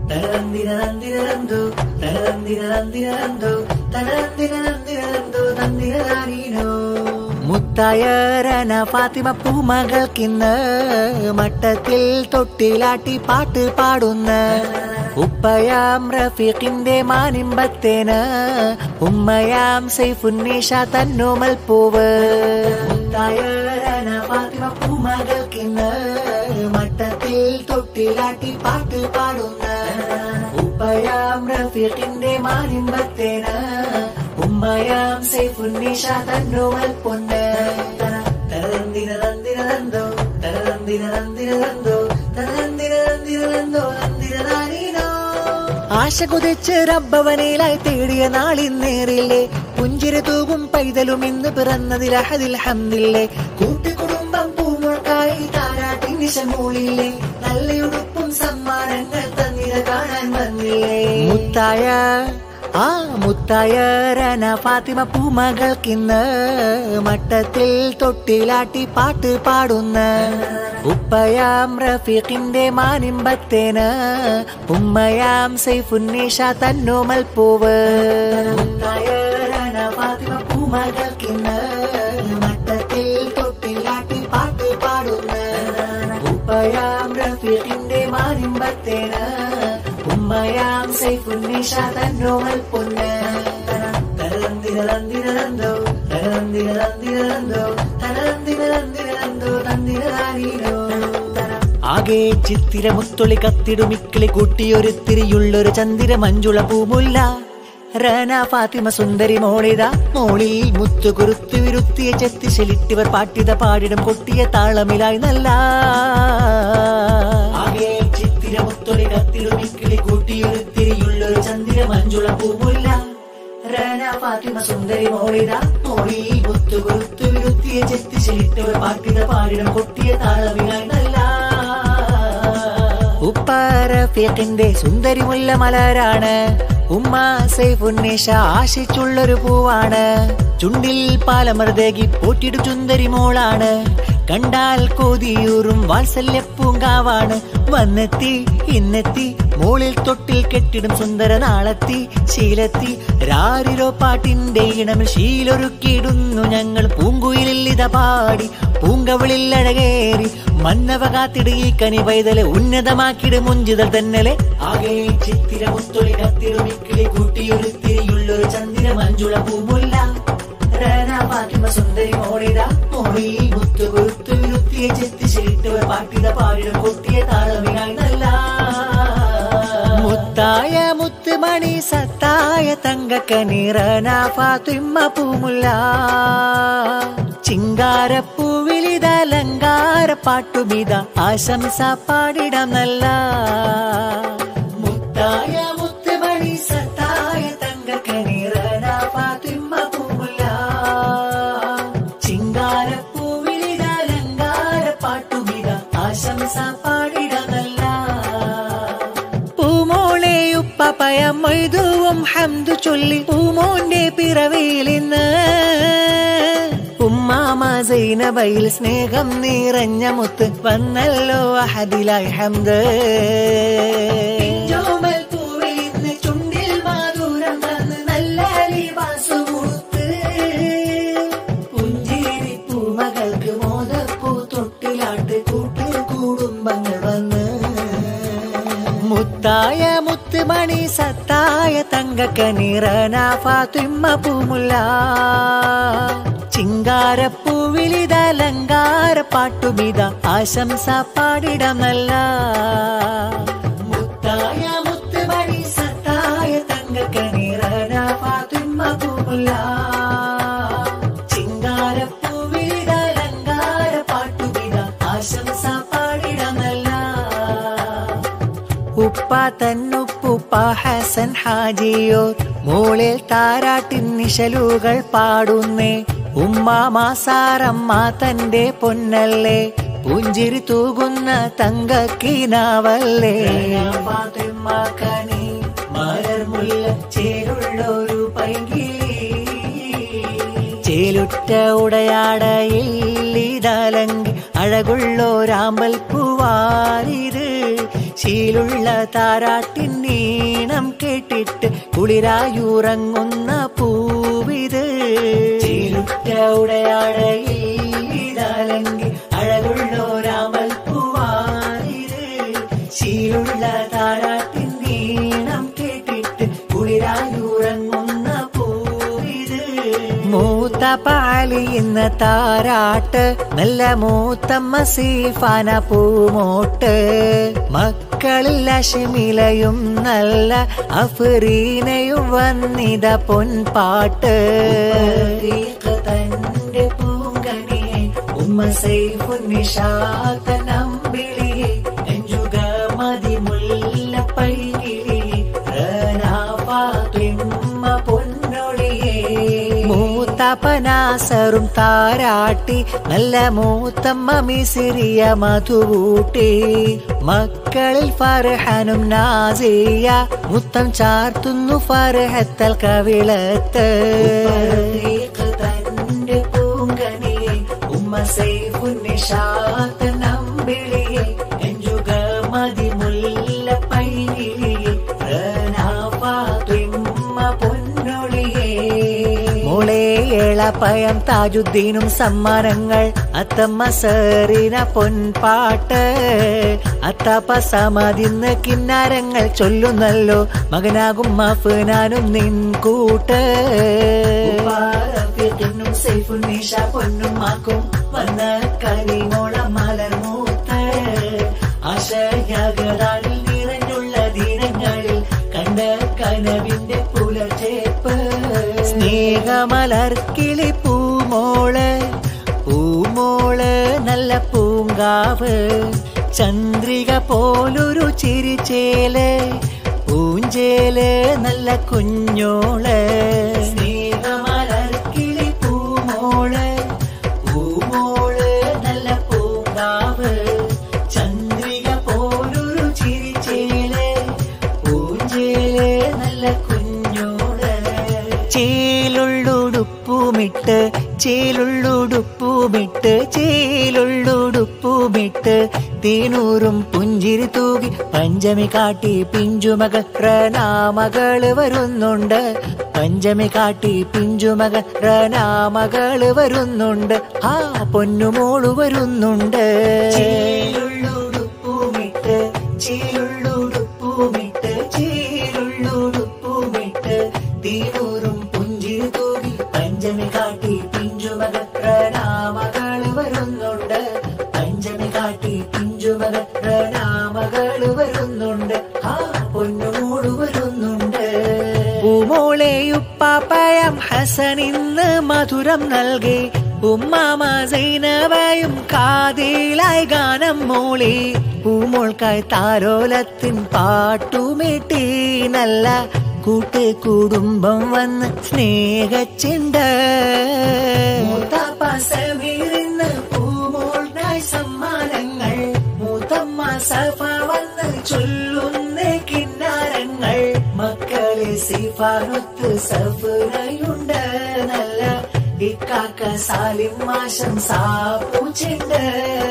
തരന്തിരന്തിരന്തു തരന്തിരന്തിരന്തു തരന്തിരന്തിരന്തു തന്തിരനീനോ മുത്തായ രന ഫാത്തിമ പൂമകൾക്കിന്ന് മട്ടത്തിൽ തൊട്ടിലാട്ടി പാട്ട് പാടുന്ന ഉപ്പയാം റഫീഖിന്റെ മാനിമ്പത്തേന് ഉമ്മയാം സൈഫുന്നീഷ തന്നോമൽ പൂവ് മുത്തായ രന ഫാത്തിമ പൂമകൾക്കിന്ന് മട്ടത്തിൽ തൊട്ടിലാട്ടി പാട്ട് പാടുന്ന ഉപ്പയാം റഫീഖിന്റെ മാനിമ്പത്തേന് ഉമ്മയാം സൈഫുന്നീഷ തന്നോമൽ പൊന്ന് തരന്തിര തന്തിര തന്തോ തരന്തിര തന്തിര തന്തോ തരന്തിര തന്തിര തന്തോ തന്തിര താനീനോ ആശ കുതിച്ച് റബ്ബവനയിലായി തേടിയ നാളിന്നേറില്ലേ പുഞ്ചിരി തൂകും പൈതലും ഇന്ന് പിറന്നതിൽ അഹദിൽ ഹംദില്ലേ കൂട്ടുകുടുംബം പൂമുഴക്കായി താരാട്ടി നിശമൂളില്ലേ നല്ലയുടുപ്പും സമ്മാനങ്ങൾ തന്നിര കാണാൻ വന്നില്ലേ മുത്തായ ആ മുത്തായ രന ഫാത്തിമ പൂമകൾക്കിന്ന് മട്ടത്തിൽ തൊട്ടിലാട്ടി പാട്ട് പാടുന്ന ഉപ്പയാം റഫീഖിന്റെ മാനിമ്പത്തേന് ഉമ്മയാം സൈഫുന്നീഷ തന്നോമൽ പൂവ് മുത്തായ രന ഫാത്തിമ പൂമകൾക്കിന്ന് മട്ടത്തിൽ തൊട്ടിലാട്ടി പാട്ട് പാടുന്ന ഉപ്പയാം റഫീഖിന്റെ മാനിമ്പത്തേന് ഉമ്മയാം സൈഫുന്നീഷ തന്നോമൽ പൊന്ന് തരന്തിരന്തിരന്തോ തരന്തിരന്തിരന്തോ തരന്തിരന്തിരന്തോ തന്തിരോ ആകെ ചിത്തിര മുത്തൊളി കത്തിടുമിക്കിളി കൂട്ടിയൊരുത്തിരിയുള്ളൊരു ചന്ദിര മഞ്ജുള പൂമുല്ല റന ഫാത്തിമ സുന്ദരി മോളിത മോളിൽ മുത്തു കുരുത്തു വിരുത്തിയ ചെത്തി ശലിട്ടിവർ പാട്ടിത പാടിടം കൊട്ടിയ താളമിലായി നല്ല ആകെ ചിത്തിര മുത്തൊളി കത്തിടുമിക്കിളി കൂട്ടിയൊരുത്തിരിയുള്ളൊരു ചന്ദിര മഞ്ജുള പൂമുല്ല റന ഫാത്തിമ സുന്ദരി മോളിത മോളിൽ മുത്തു കുരുത്തു വിരുത്തിയ ചെത്തി ശലിട്ടിവർ പാട്ടിത പാടിടം കൊട്ടിയ താളമിലായി നല്ല ഉപ്പാറഫീഖിന്റെ സുന്ദരി മുല്ല മലരാണ് ഉമ്മ സൈഫുന്നേഷ ആശിച്ചുള്ളൊരു പൂവാണ് ചുണ്ടിൽ പാലമൃതകി പോറ്റിടു ചുന്ദരി മോളാണ് കണ്ടാൽ കൊതിയൂറും വാത്സല്യ പൂങ്കാവാണ് വന്നെത്തി ഇന്നെത്തി മോളിൽ തൊട്ടിൽ കെട്ടിടും സുന്ദര നാളെത്തി ശീലത്തി രാരിരോ പാട്ടിന്റെ ഇണമിൽ ശീലൊരുക്കിയിടുന്നു ഞങ്ങൾ പൂങ്കുയിലിൽ ഇത പാടി പൂങ്കവിളിൽ അഴകേറി മന്നവ കാത്തിട് ഈ കനി പൈതലെ ഉന്നതമാക്കിട് മുഞ്ചിതൽ തന്നലെ ആകെ ചിത്തിര മുത്തൊളി കത്തിടുമിക്കിളി കൂട്ടിയൊരു തിരിയുള്ളൊരു ചന്ദിര മഞ്ജുള പൂമുല്ല റന ഫാത്തിമ സുന്ദരി മോളിത മോളി മുത്തു കൊരുത്തു വിരുത്തിയ ചെത്തി ശരിട്ടവർ പാട്ടിത പാടിടം കൊട്ടിയ താളമിനായി നല്ല മുത്തായ മുത്തുമണി സത്തായ തങ്കക്കനീറന ഫാത്തിമ്മ പൂമുല്ല ചിങ്കാരപ്പൂവിലിതലങ്കാര പാട്ടുമിത ആശംസ പാടിടം നല്ല മുത്തായ മുത്തുമണി സത്തായ തങ്കക്കനീറന ഫാത്തിമ്മ പൂമുല്ല ചിങ്കാരപ്പൂവിലിതലങ്കാര പാട്ടുമിത ആശംസ പാടിടം നല്ല പൂമോളെ ഉപ്പയം മൊയ്തുവും ഹംദു ചൊല്ലി പൂമോന്റെ പിറവിയിൽ ഇന്ന് ഉമ്മാമ സൈനബയിൽ സ്നേഹം നിറഞ്ഞ മുത്ത് വന്നല്ലോ അഹദിലായി ഹംദ് പിഞ്ചോമൽ പൂവിൽ ഇന്ന് ചുണ്ടിൽ മാധുരം തന്ന് നല്ല ലിവാസ് കൊടുത്ത് പുഞ്ചേരി പൂമകൾക്ക് മോദപ്പൂ തൊട്ടിലാട്ട് കൂട്ട് കുടുംബങ്ങൾ വന്ന് മുത്തായ മുത്തുമണി സത്തായ തങ്കക്കനീറന ഫാത്തിമ്മ പൂമുല്ല ചിങ്കാരപ്പൂവിലിതലങ്കാര പാട്ടുമിത ആശംസ പാടിടം നല്ല മുത്തായ മുത്തുമണി സത്തായ തങ്കക്കനീറന ഫാത്തിമ്മ പൂമുല്ല ചിങ്കാരപ്പൂവിലിതലങ്കാര പാട്ടുമിത ആശംസ പാടിടം നല്ല ഉപ്പ തന്നുപ്പുപ്പ ഹസൻ ഹാജിയോർ മോളിൽ താരാട്ടിൻ നിശലുകൾ പാടുന്നേ ഉമ്മ മാസാറമ്മ തന്റെ പൊന്നല്ലേ പുഞ്ചിരി തൂകുന്ന തങ്കക്കീനാവല്ലേ കനി മലർമുല്ല ചേരുള്ളൊരു പൈകിളി ചേലുറ്റ ഉടയാടയിൽ ഇതലങ്കി അഴകുള്ളോരാമ്പൽ പൂവാരിത് ശീലുള്ള താരാട്ടിൻ നീണം കേട്ടിട്ട് കുളിരായുറങ്ങുന്ന പൂവിത് ചീരുറ്റ ഉടയാടയിലങ്കി അഴകുള്ളോരാമ്പൽ പൂവാരിത് ശീലുള്ള താരാട്ടിൻ നീണം കേട്ടിട്ട് കുളിരായുറങ്ങുന്ന പൂവിത് മൂത്ത പാലി ഇന്ന് താരാട്ട് നല്ല മൂത്തമ്മ സീഫാന പൂമോട്ട് മക്കളിൽ അഷിമിലയും നല്ല അഫ്രീനയും വന്നിത പൊൻപാട്ട് തന്റെ പൂങ്കനിയെ ഉമ്മ സൈഫുൻ നിഷാത്ത നമ്പിളിയെ നെഞ്ചുക മതി മുല്ല പൈകിളിയെ റനാഫാത്തുമ്മ പൊന്നൊളിയെ മൂത്തപ്പനാസറും താരാട്ടി നല്ല മൂത്തമ്മ മിസിറിയ മധുവൂട്ടി മക്കളിൽ ഫർഹനും നാസിയ മുത്തം ചാർത്തുന്നു ഫർഹത്തൽ കവിളത്ത് തന്റെ പൂങ്കനിയെ ഉമ്മ സൈഫുൻ നിഷാത്ത നമ്പിളിയെ എഞ്ചുക മതി മുല്ല പൈകിളിയെ റനാഫാത്തുമ്മ പൊന്നൊളിയെ മോളെ ഏളപ്പയം താജുദ്ദീനും സമ്മാനങ്ങൾ അത്തമ്മ സേറിന പൊൻപാട്ട് അത്താപ്പ സമതിന്ന് കിന്നാരങ്ങൾ ചൊല്ലുന്നല്ലോ മകനാകും മഫനാനും നിൻ കൂട്ട് ും സൈഫും നിഷ പൊന്നും മാക്കും വന്ന കനിമോള മലർമൂത്ത് ആശയകതാളിൽ നിറഞ്ഞുള്ള ദിനങ്ങളിൽ കണ്ട കനവിന്റെ പുലർച്ചേപ്പ് സ്നേഹമലർക്കിളി പൂമോള് പൂമോള് നല്ല പൂങ്കാവ് ചന്ദ്രിക പോലൊരു ചിരിച്ചേല് പൂഞ്ചേല് നല്ല കുഞ്ഞോള് സ്നേഹമലർക്കിളി പൂമോള് പൂമോള് നല്ല പൂങ്കാവ് ചന്ദ്രിക പോലൊരു ചിരിച്ചേല് പൂഞ്ചേല് നല്ല കുഞ്ഞോള് ചേലുള്ളുടുപ്പുമിട്ട് ചേലുള്ളുടുപ്പുമിട്ട് ചേലുള്ളുടുപ്പുമിട്ട് തേനൂറും പുഞ്ചിരി തൂകി പഞ്ചമി കാട്ടി പിഞ്ചുമകൾ റനാമകള് വരുന്നുണ്ട് പഞ്ചമി കാട്ടി പിഞ്ചുമകൾ റനാമകള് വരുന്നുണ്ട് ആ പൊന്നുമോള് വരുന്നുണ്ട് ചേലുള്ളുടുപ്പുമിട്ട് ചേലുള്ളുടുപ്പുമിട്ട് ചേലുള്ളുടുപ്പുമിട്ട് തീനൂറും പുഞ്ചിരി തൂകി പഞ്ചമി കാട്ടി പിഞ്ചുമകൾ പ്രണാമകള് വരുന്നുണ്ട് പഞ്ചമി കാട്ടി പിഞ്ചുമകൾ പ്രണാമകള് വരുന്നുണ്ട് ആ പൊന്നുമോള് വരുന്നുണ്ട് പൂമോളെയുപ്പാപ്പയം ഹസനിന്ന് മധുരം നൽകി ഉമ്മാമ സൈനവയും കാതിലായി ഗാനം മൂളി പൂമോൾക്കായി താരോലത്തിൻ പാട്ടുമീട്ടി നല്ല കൂട്ട് കുടുംബം വന്ന് സ്നേഹച്ചിണ്ട് മൂത്താപ്പാസമീറിന്ന് പൂമോൾക്കായി സമ്മാനങ്ങൾ മൂത്തമ്മ സഫ വന്ന് ചൊല്ലുന്ന കിന്നാരങ്ങൾ മക്കളെ സിഫാനൊത്ത് സഫുരയുണ്ട് നല്ല ഇക്കാക്ക സാലിം മാഷം സാപ്പൂച്ചുണ്ട്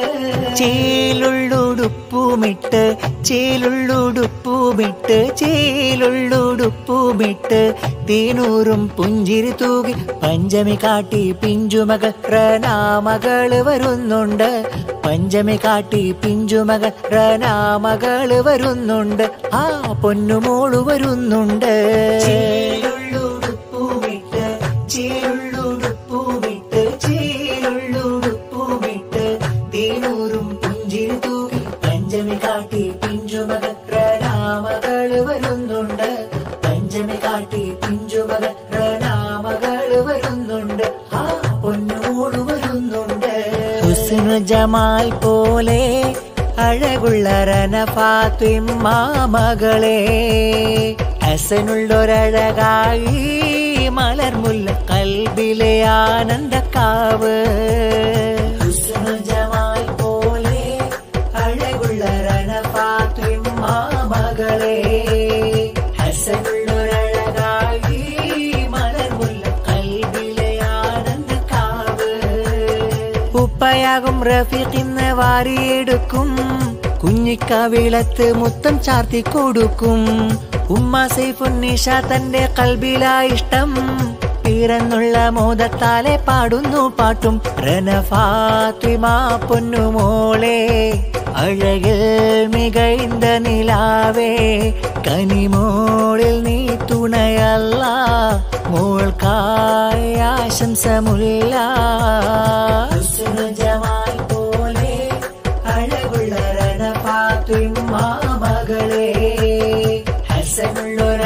ചേലുള്ളുടുപ്പുമിട്ട് ചേലുള്ളുടുപ്പുമിട്ട് ചേലുള്ളുടുപ്പുമിട്ട് തേനൂറും പുഞ്ചിരി തൂകി പഞ്ചമി കാട്ടി പിഞ്ചുമകൾ റനാമകള് വരുന്നുണ്ട് പഞ്ചമി കാട്ടി പിഞ്ചുമകൾ റനാമകള് വരുന്നുണ്ട് ആ പൊന്നുമോള് വരുന്നുണ്ട് ചേലുള്ളുടുപ്പുമിട്ട് ചേലുള്ളുടുപ്പുമിട്ട് ചേലുള്ളുടുപ്പുമിട്ട് തേനൂറും പുഞ്ചിരി തൂകി പഞ്ചമി കാട്ടി പിഞ്ചുമകൾ പ്രണാമകള് വരുന്നുണ്ട് പഞ്ചമി കാട്ടി പിഞ്ചുമകൾ പ്രണാമകള് വരുന്നുണ്ട് ആ പൊന്നോട് വരുന്നുണ്ട് ഹുസ്നു ജമാൽ പോലെ അഴകുള്ള റനഫാത്തിമ്മ മകളെ ഹസനുള്ളൊരഴകായി മലർമുല്ല കൽബിലെ ആനന്ദക്കാവ് ഹുസ്നു ജമാൽ പോലെ അഴകുള്ള റനഫാത്തിമ്മ മകളെ ഹസനുള്ളൊരഴകായി മലർമുല്ല കൽബിലെ ആനന്ദക്കാവ് ഉപ്പയാകും റഫീഖിന്ന് വാരിയെടുക്കും കുഞ്ഞിക്കവിളത്ത് മുത്തം ചാർത്തി കൊടുക്കും ഉമ്മ സൈഫുന്നിഷ തന്റെ കൽബിലാ ഇഷ്ടം പിറന്നുള്ള മോദത്താലെ പാടുന്നു പാട്ടും റന ഫാത്തിമ പൊന്നുമോളെ അഴകിൽ മികൈന്ത നിലാവേ കനിമോളിൽ നീ തുണയല്ല മോൾക്കായ ആശംസമുല്ല ജമാൽ പോലെ അഴകുള്ള റന ഫാത്തിമ മകളെ ഹസനുള്ള